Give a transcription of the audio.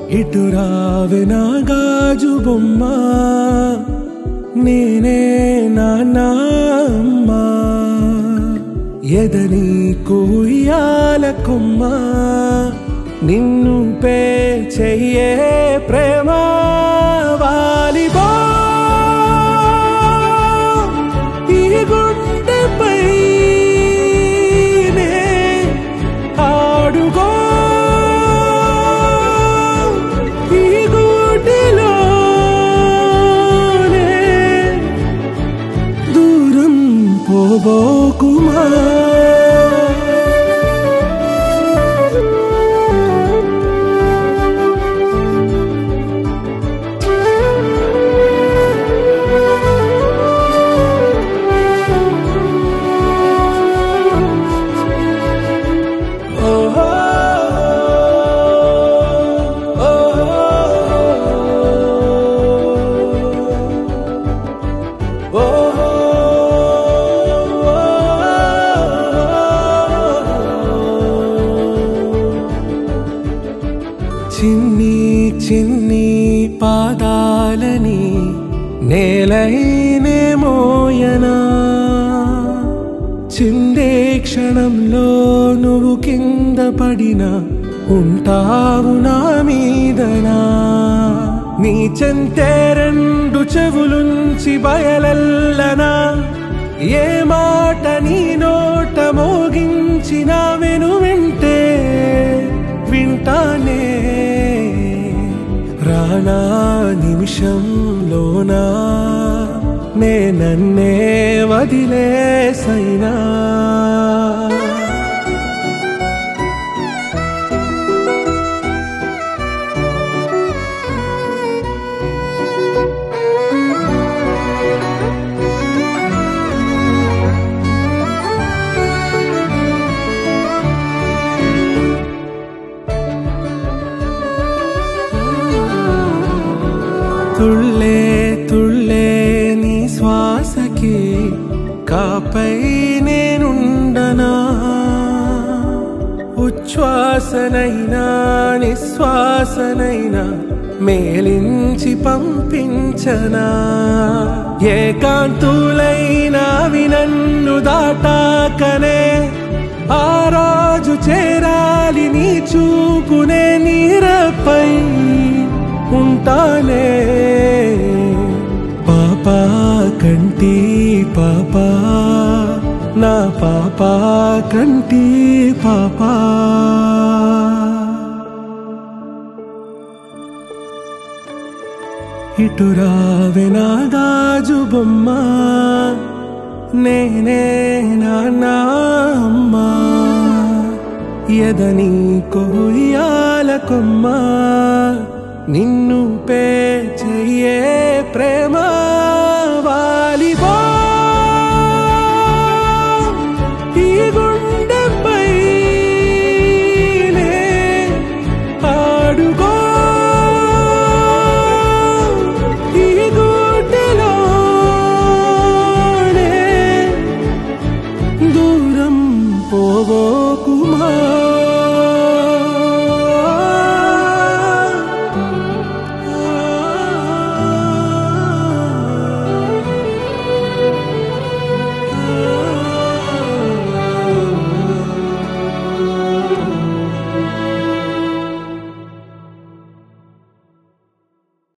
ఇటు రావే నా గాజు బొమ్మ నేనే నాన్నమ్మ ఎదని కుయ్యాల కొమ్మ నిన్ను పే చెయ్యే ప్రేమ వాలిబా ఈ గుండెపై నే ఆడుగో ఈ గూటిలోనే దూరం పోబోకుమా ఓహో చిన్ని చిన్ని పాదాలని నేలైనే మోయనా చిందే క్షణంలో నువ్వు కింద పడినా ఉంటావు నా మీదనా నీ చెంతే రెండు చెవులుంచి బయలల్లనా ఏ మాట నీ నోట మోగించిన వెను వింటే వింటానే రానా నిమిషంలోనా నే నన్నే వదిలేసైనా తుళ్ళే తుళ్ళే నీ శ్వాసకి కాపై నేనుండనా ఉచ్ఛ్వాసనైనా నిశ్వాసనైనా మేలించి పంపించనా ఏకాంతులైనా వినన్ను దాటాకనే ఆ రోజు చేరాలి నీ చూపునే నీరపై ఉంటానే పాపా కంటి పాపా నా పాపా కంటి పాపా ఇటు రావే నా గాజు బొమ్మ నేనే నాన్న అమ్మ ఎదని కొయ్యాల కొమ్మ నిన్ను పే చెయ్యే ప్రేమ